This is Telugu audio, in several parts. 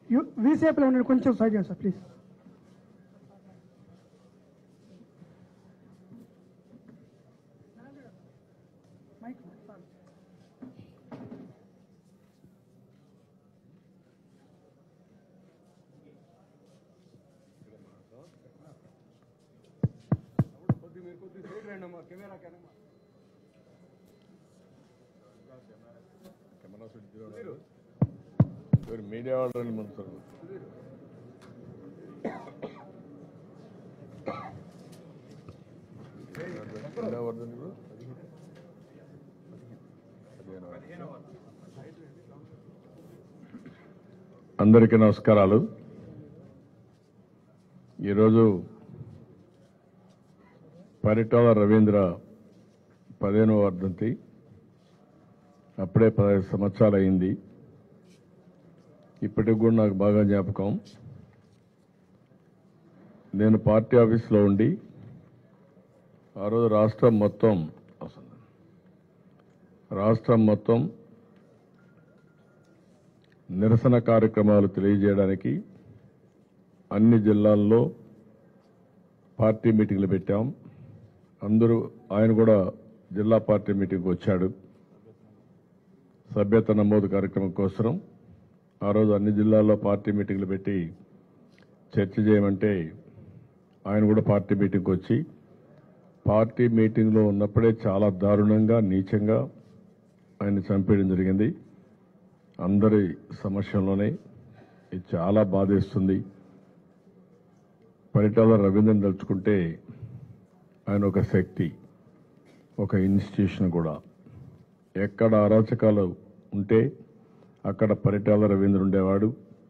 వీసేపులో ఉండండి కొంచెం సైడ్ చేయండి సార్ ప్లీజ్ ఇವರು మీడియా వాళ్ళని ముందుతారు ఎన్నో వర్ధన్ ఇప్పుడు? పదిహేనవ. అందరికీ నమస్కారాలు ఈరోజు పరిటాల రవీంద్ర పదిహేనవ వర్ధంతి అప్పుడే పదహైదు సంవత్సరాలు అయింది ఇప్పటికి కూడా నాకు బాగా జ్ఞాపకం నేను పార్టీ ఆఫీస్లో ఉండి ఆ రోజు రాష్ట్రం మొత్తం వస్తుంది. రాష్ట్రం మొత్తం నిరసన కార్యక్రమాలు తెలియజేయడానికి అన్ని జిల్లాల్లో పార్టీ మీటింగ్లు పెట్టాం అందరూ ఆయన కూడా జిల్లా పార్టీ మీటింగ్కి వచ్చాడు సభ్యత నమోదు కార్యక్రమం కోసం ఆ రోజు అన్ని జిల్లాల్లో పార్టీ మీటింగ్లు పెట్టి చర్చ చేయమంటే ఆయన కూడా పార్టీ మీటింగ్కి వచ్చి పార్టీ మీటింగ్లో ఉన్నప్పుడే చాలా దారుణంగా నీచంగా ఆయన చంపేయడం జరిగింది అందరి సమస్యల్లోనే ఇది చాలా బాధేస్తుంది పరిటాల రవీంద్రన్ తలుచుకుంటే ఆయన ఒక శక్తి ఒక ఇన్స్టిట్యూషన్ కూడా ఎక్కడ అరాచకాలు ఉంటే అక్కడ పరిటాల రవీంద్ర ఉండేవాడు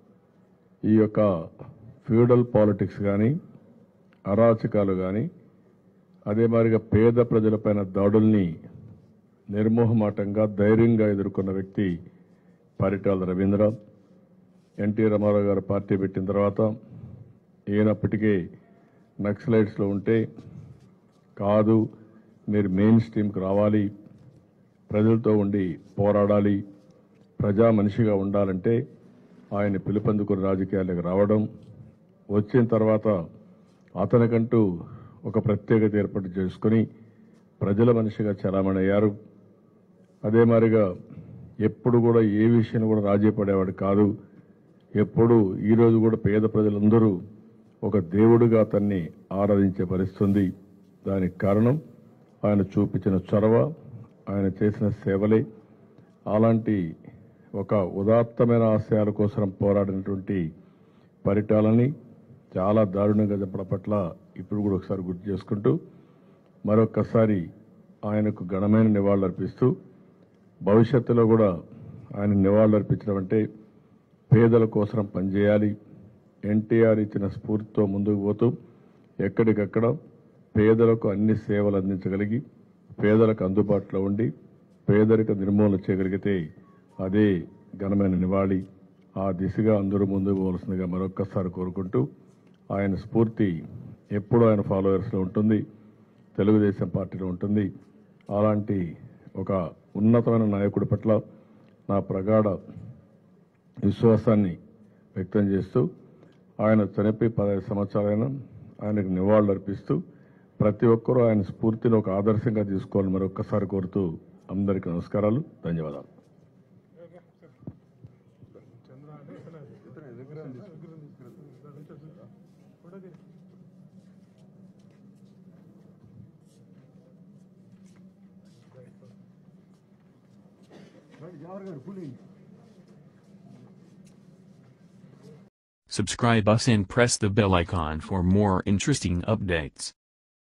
ఈ యొక్క ఫ్యూడల్ పాలిటిక్స్ కానీ అరాచకాలు కానీ అదే మాదిరిగా పేద ప్రజలపైన దాడుల్ని నిర్మోహమాటంగా ధైర్యంగా ఎదుర్కొన్న వ్యక్తి పరిటాల రవీంద్ర ఎన్టీ రామారావు గారు పార్టీ పెట్టిన తర్వాత ఈయనప్పటికే నక్సలైట్స్లో ఉంటే కాదు మీరు మెయిన్ స్ట్రీమ్కి రావాలి ప్రజలతో ఉండి పోరాడాలి ప్రజా మనిషిగా ఉండాలంటే ఆయన పిలుపందుకుని రాజకీయాలకు రావడం వచ్చిన తర్వాత అతనికంటూ ఒక ప్రత్యేకత ఏర్పాటు చేసుకుని ప్రజల మనిషిగా చలామణి అయ్యారు అదే మాదిరిగా ఎప్పుడు కూడా ఏ విషయం కూడా రాజీ పడేవాడు కాదు ఎప్పుడు ఈరోజు కూడా పేద ప్రజలందరూ ఒక దేవుడిగా అతన్ని ఆరాధించే పరిస్థితుంది దానికి కారణం ఆయన చూపించిన చొరవ ఆయన చేసిన సేవలే అలాంటి ఒక ఉదాత్తమైన ఆశయాల కోసం పోరాడినటువంటి పరిటాలని చాలా దారుణంగా చెప్పడం పట్ల ఇప్పుడు కూడా ఒకసారి గుర్తు చేసుకుంటూ మరొక్కసారి ఆయనకు ఘనమైన నివాళులు అర్పిస్తూ భవిష్యత్తులో కూడా ఆయన నివాళులు అర్పించడం అంటే పేదల కోసం పనిచేయాలి ఎన్టీఆర్ ఇచ్చిన స్ఫూర్తితో ముందుకు పోతూ ఎక్కడికక్కడ పేదలకు అన్ని సేవలు అందించగలిగి పేదలకు అందుబాటులో ఉండి పేదరిక నిర్మూలన చేయగలిగితే అదే ఘనమైన నివాళి ఆ దిశగా అందరూ ముందుకు పోవలసిందిగా మరొక్కసారి కోరుకుంటూ ఆయన స్ఫూర్తి ఎప్పుడూ ఆయన ఫాలోవర్స్లో ఉంటుంది తెలుగుదేశం పార్టీలో ఉంటుంది అలాంటి ఒక ఉన్నతమైన నాయకుడి పట్ల నా ప్రగాఢ విశ్వాసాన్ని వ్యక్తం చేస్తూ ఆయన చనిపోయి పదహైదు సంవత్సరాలైన ఆయనకు నివాళులు అర్పిస్తూ ప్రతి ఒక్కరూ ఆయన స్ఫూర్తిని ఒక ఆదర్శంగా తీసుకోవాలని మరొక్కసారి కోరుతూ అందరికీ నమస్కారాలు ధన్యవాదాలు Subscribe us and press the bell icon for more interesting updates.